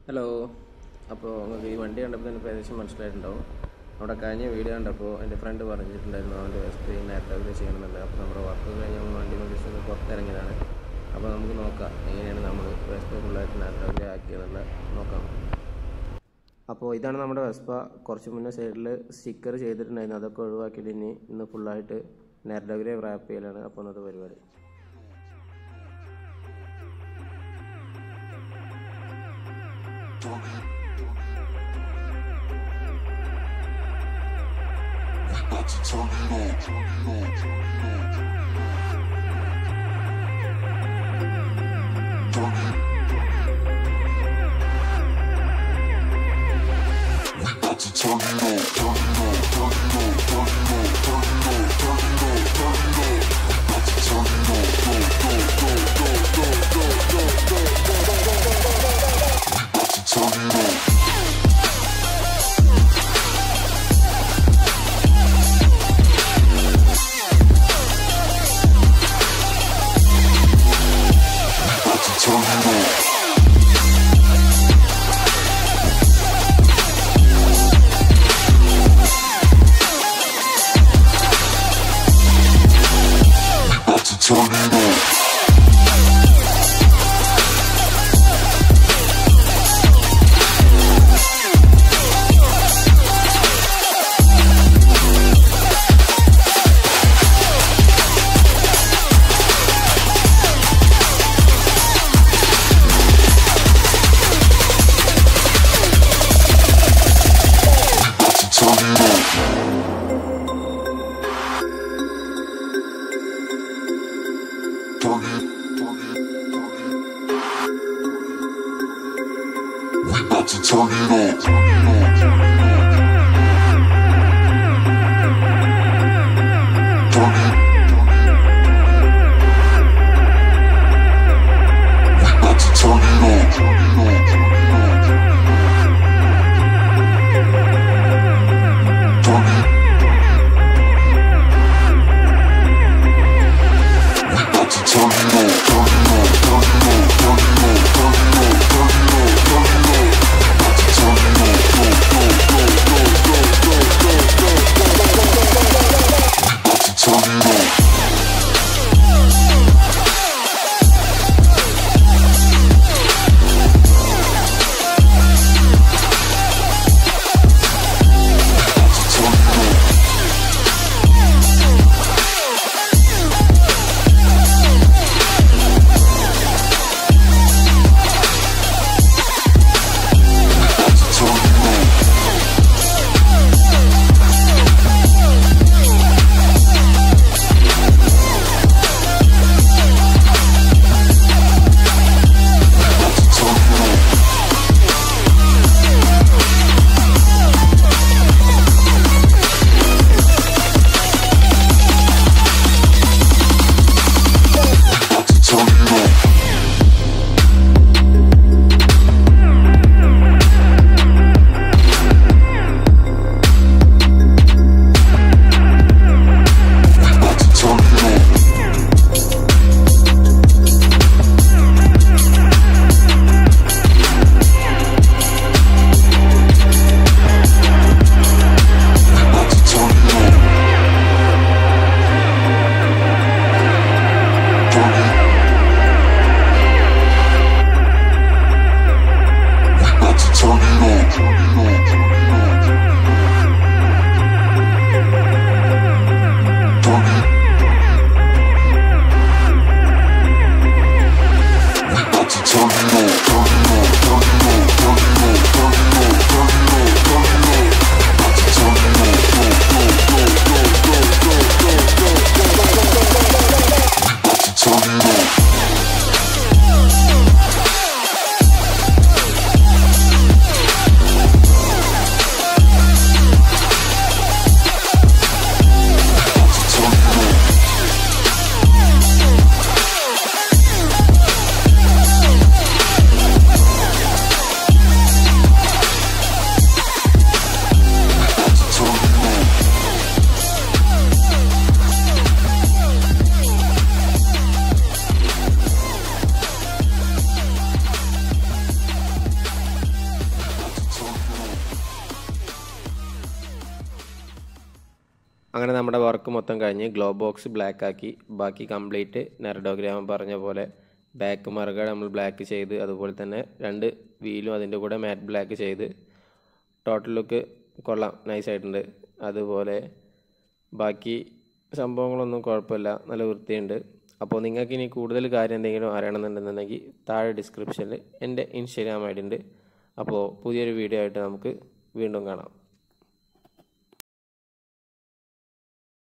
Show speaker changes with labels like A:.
A: Hello അപ്പോൾ നിങ്ങൾക്ക് ഈ വണ്ടി കണ്ടപ്പോൾ തന്നെ ഏകദേശം മനസ്സിലായിട്ടുണ്ടാവും നമ്മുടെ കഴിഞ്ഞ വീഡിയോ കണ്ടപ്പോൾ എൻ്റെ ഫ്രണ്ട് പറഞ്ഞിട്ടുണ്ടായിരുന്നു അവൻ്റെ വെസ്റ്റ് നേരത്തെ ചെയ്യണമെന്നുണ്ട് അപ്പോൾ നമ്മുടെ വർക്ക് കഴിഞ്ഞ് നമ്മൾ വണ്ടി ജസ്റ്റ് ഒന്ന് പുറത്തിറങ്ങിയതാണ് അപ്പോൾ നമുക്ക് നോക്കാം എങ്ങനെയാണ് നമ്മൾ വെസ്പ ഫുള്ളായിട്ട് നേരത്തെ ആക്കിയതെന്നുള്ള നോക്കാം അപ്പോൾ ഇതാണ് നമ്മുടെ വെസ്പ കുറച്ച് മുന്നേ സൈഡിൽ സ്റ്റിക്കർ ചെയ്തിട്ടുണ്ടായിരുന്നു അതൊക്കെ ഒഴിവാക്കിയിട്ട് ഇനി ഇന്ന് ഫുള്ളായിട്ട് നേരത്തെ റാപ്പ് ചെയ്യലാണ് അപ്പോൾ ഇന്നത്തെ പരിപാടി
B: About to turn it on. Turn it. We about to turn it on. Turn it on. Turn it on. Turn it on. Turn it on. Turn it on. Turn it on. We about to turn it on. Go, go, go, go, go, go, go, go, go, go, go, go, go. We about to turn it on. About to turn it on. About to turn it on. About to turn it on. Turn it, turn it, turn it. We about to turn it on. Turn it on, turn it on. Turn it, turn it. We about to turn it on. Turn it on, turn it on. Turn it, turn it. We about to turn it on, turn it on, turn it on, turn it on, turn it on, turn it on, turn it on. We about to turn it on, go, go, go,
A: അങ്ങനെ നമ്മുടെ work മൊത്തം കഴിഞ്ഞ് glow box black ആക്കി ബാക്കി complete നെറഡോഗ്രാം പറഞ്ഞ പോലെ back മറുക നമ്മൾ black ചെയ്ത് അതുപോലെ തന്നെ രണ്ട് വീലും അതിൻ്റെ കൂടെ മാറ്റ് ബ്ലാക്ക് ചെയ്ത് ടോട്ടൽ ലുക്ക് കൊള്ളാം നൈസായിട്ടുണ്ട് അതുപോലെ ബാക്കി സംഭവങ്ങളൊന്നും കുഴപ്പമില്ല നല്ല വൃത്തിയുണ്ട് അപ്പോൾ നിങ്ങൾക്ക് ഇനി കൂടുതൽ കാര്യം എന്തെങ്കിലും അറിയണമെന്നുണ്ടെന്നുണ്ടെങ്കിൽ താഴെ ഡിസ്ക്രിപ്ഷനിൽ എൻ്റെ ഇൻസ്റ്റാഗ്രാം ഐ ഡി ഉണ്ട് അപ്പോൾ പുതിയൊരു വീഡിയോ ആയിട്ട് നമുക്ക് വീണ്ടും കാണാം